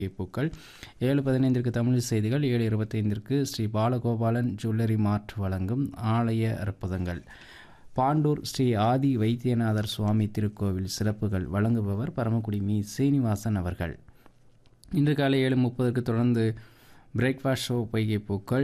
பூக்கள் ஏழு பதினைந்திற்கு தமிழ் செய்திகள் ஏழு இருபத்தைந்திற்கு ஸ்ரீ பாலகோபாலன் ஜுவல்லரி மார்ட் வழங்கும் ஆலய அற்புதங்கள் பாண்டூர் ஸ்ரீ ஆதி வைத்தியநாதர் சுவாமி திருக்கோவில் சிறப்புகள் வழங்குபவர் பரமக்குடி மீ சீனிவாசன் அவர்கள் இன்று காலை ஏழு முப்பதுக்கு தொடர்ந்து பிரேக்ஃபாஸ்ட் ஷோ பொய்கை பூக்கள்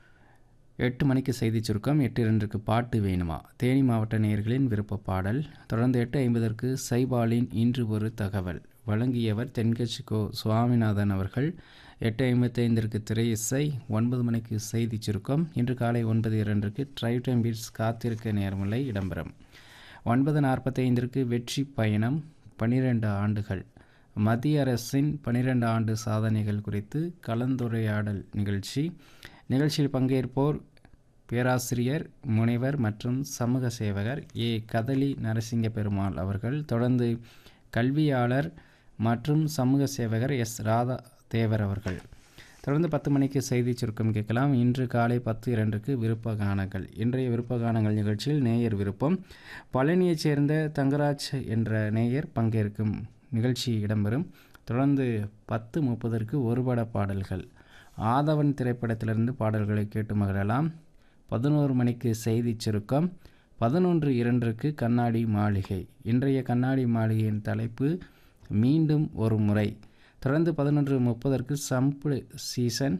எட்டு மணிக்கு செய்தி சுருக்கம் எட்டு இரண்டுக்கு பாட்டு வேணுமா தேனி மாவட்ட நேயர்களின் விருப்ப பாடல் தொடர்ந்து எட்டு ஐம்பதற்கு சைபாலின் இன்று ஒரு தகவல் வழங்கியவர் தென்கட்சி கோ சுவாமிநாதன் அவர்கள் எட்டு ஐம்பத்தைந்திற்கு திரை இசை ஒன்பது மணிக்கு செய்தி சுருக்கம் இன்று காலை ஒன்பது இரண்டுக்கு ட்ரைவ் டைம் பீட்ஸ் காத்திருக்க நேர்மலை இடம்பெறும் ஒன்பது நாற்பத்தைந்திற்கு வெற்றி பயணம் பனிரெண்டு ஆண்டுகள் மத்திய அரசின் பனிரெண்டு ஆண்டு சாதனைகள் குறித்து கலந்துரையாடல் நிகழ்ச்சி நிகழ்ச்சியில் பங்கேற்போர் பேராசிரியர் முனைவர் மற்றும் சமூக சேவகர் ஏ கதலி நரசிங்க பெருமாள் அவர்கள் தொடர்ந்து கல்வியாளர் மற்றும் சமூக சேவகர் எஸ் ராதா தேவர் அவர்கள் தொடர்ந்து பத்து மணிக்கு செய்தி சுருக்கம் கேட்கலாம் இன்று காலை பத்து இரண்டுக்கு விருப்ப கானங்கள் இன்றைய விருப்ப கானங்கள் நிகழ்ச்சியில் நேயர் விருப்பம் பழனியைச் சேர்ந்த தங்கராஜ் என்ற நேயர் பங்கேற்கும் நிகழ்ச்சி இடம்பெறும் தொடர்ந்து பத்து முப்பதற்கு ஒருபட பாடல்கள் ஆதவன் திரைப்படத்திலிருந்து பாடல்களை கேட்டு மகிழலாம் பதினோரு மணிக்கு செய்தி சுருக்கம் பதினொன்று இரண்டிற்கு கண்ணாடி மாளிகை இன்றைய கண்ணாடி மாளிகையின் தலைப்பு மீண்டும் ஒரு முறை தொடர்ந்து பதினொன்று முப்பதற்கு சம்பு சீசன்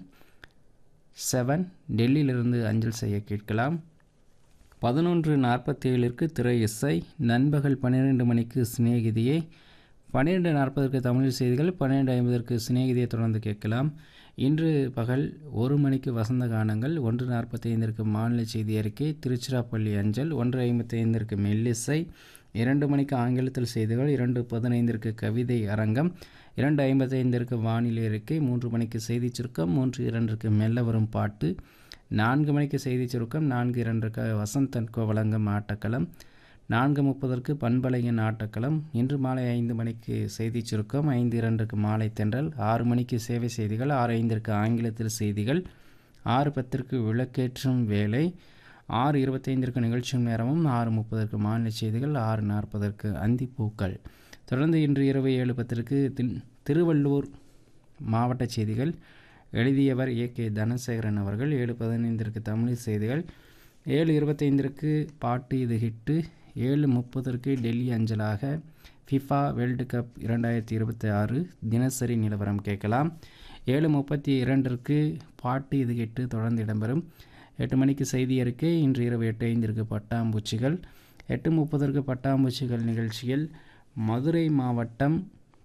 செவன் டெல்லியிலிருந்து அஞ்சல் செய்ய கேட்கலாம் பதினொன்று நாற்பத்தி ஏழிற்கு திரை இசை நண்பகல் பன்னிரெண்டு மணிக்கு சிநேகிதியை பன்னிரெண்டு நாற்பதற்கு தமிழ் செய்திகள் பன்னிரெண்டு ஐம்பதற்கு சிநேகிதியை தொடர்ந்து கேட்கலாம் இன்று பகல் ஒரு மணிக்கு வசந்த கானங்கள் ஒன்று நாற்பத்தி ஐந்திற்கு மாநில செய்தி அறிக்கை திருச்சிராப்பள்ளி அஞ்சல் ஒன்று ஐம்பத்தி ஐந்திற்கு மெல்லிசை இரண்டு மணிக்கு ஆங்கிலத்தில் செய்திகள் இரண்டு பதினைந்திற்கு கவிதை அரங்கம் இரண்டு ஐம்பத்தி ஐந்திற்கு வானிலை அறிக்கை மூன்று மணிக்கு செய்தி சுருக்கம் மூன்று இரண்டுக்கு மெல்ல வரும் பாட்டு நான்கு மணிக்கு செய்தி சுருக்கம் நான்கு இரண்டுக்கு வசந்தன்கோ வழங்கும் ஆட்டக்களம் நான்கு முப்பதற்கு பண்பலையின் ஆட்டக்களம் இன்று மாலை ஐந்து மணிக்கு செய்தி சுருக்கம் ஐந்து இரண்டுக்கு மாலை தென்றல் ஆறு மணிக்கு சேவை செய்திகள் ஆறு ஐந்திற்கு ஆங்கிலத்தில் செய்திகள் ஆறு பத்திற்கு விளக்கேற்றும் வேலை ஆறு இருபத்தைந்திற்கு நிகழ்ச்சியும் நேரமும் ஆறு முப்பதற்கு மாநில செய்திகள் ஆறு நாற்பதற்கு அந்திப்பூக்கள் தொடர்ந்து இன்று இரவு ஏழு பத்திற்கு தின் திருவள்ளூர் மாவட்ட செய்திகள் எழுதியவர் ஏ கே தனசேகரன் அவர்கள் ஏழு பதினைந்திற்கு தமிழ் செய்திகள் ஏழு இருபத்தைந்திற்கு பாட்டு இது ஹிட்டு ஏழு முப்பதற்கு டெல்லி அஞ்சலாக ஃபிஃபா வேர்ல்டு கப் இரண்டாயிரத்தி இருபத்தி ஆறு தினசரி நிலவரம் கேட்கலாம் ஏழு முப்பத்தி இரண்டிற்கு பாட்டு இது ஹிட்டு தொடர்ந்து இடம்பெறும் எட்டு மணிக்கு செய்தி அறிக்கை இன்று இரவு எட்டு ஐந்திற்கு பட்டாம்பூச்சிகள் எட்டு முப்பதற்கு பட்டாம்பூச்சிகள் நிகழ்ச்சியில் மதுரை மாவட்டம்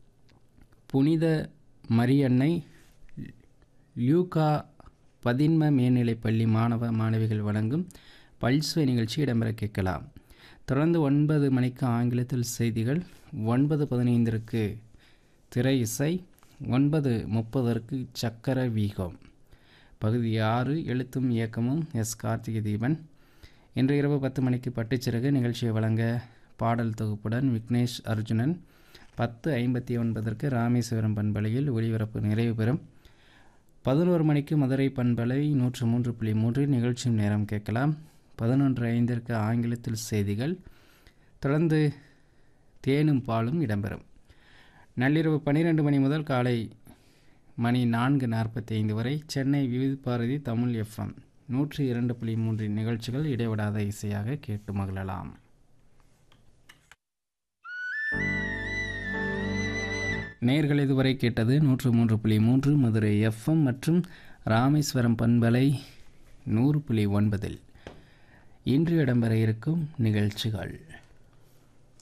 புனித மரியன்னை லியூகா பதின்ம மேல்நிலைப்பள்ளி மாணவ மாணவிகள் வழங்கும் பல்சுவை நிகழ்ச்சி இடம்பெற கேட்கலாம் தொடர்ந்து ஒன்பது மணிக்கு ஆங்கிலத்தில் செய்திகள் ஒன்பது பதினைந்திற்கு திரை இசை ஒன்பது முப்பதற்கு சக்கர வீகம் பகுதி ஆறு எழுத்தும் இயக்கமும் எஸ் கார்த்திகை தீபன் இன்று இரவு பத்து மணிக்கு பட்டுச்சிறகு நிகழ்ச்சியை வழங்க பாடல் தொகுப்புடன் விக்னேஷ் அர்ஜுனன் பத்து ஐம்பத்தி ஒன்பதற்கு ராமேஸ்வரம் பண்பலையில் ஒளிபரப்பு நிறைவு பெறும் பதினோரு மணிக்கு மதுரை பண்பலை நூற்று மூன்று புள்ளி மூன்று நிகழ்ச்சியும் நேரம் கேட்கலாம் பதினொன்று ஐந்திற்கு ஆங்கிலத்தில் செய்திகள் தொடர்ந்து தேனும் பாலும் இடம்பெறும் நள்ளிரவு பன்னிரெண்டு மணி முதல் காலை மணி நான்கு நாற்பத்தி ஐந்து வரை சென்னை விவித பாரதி தமிழ் எஃப்எம் நூற்றி இரண்டு புள்ளி மூன்று நிகழ்ச்சிகள் இடைவிடாத இசையாக கேட்டு மகிழலாம் நேர்கள் இதுவரை கேட்டது நூற்று மூன்று புள்ளி மூன்று மதுரை எஃப்எம் மற்றும் ராமேஸ்வரம் பண்பலை நூறு புள்ளி ஒன்பதில் இன்று இடம்பெற இருக்கும் நிகழ்ச்சிகள்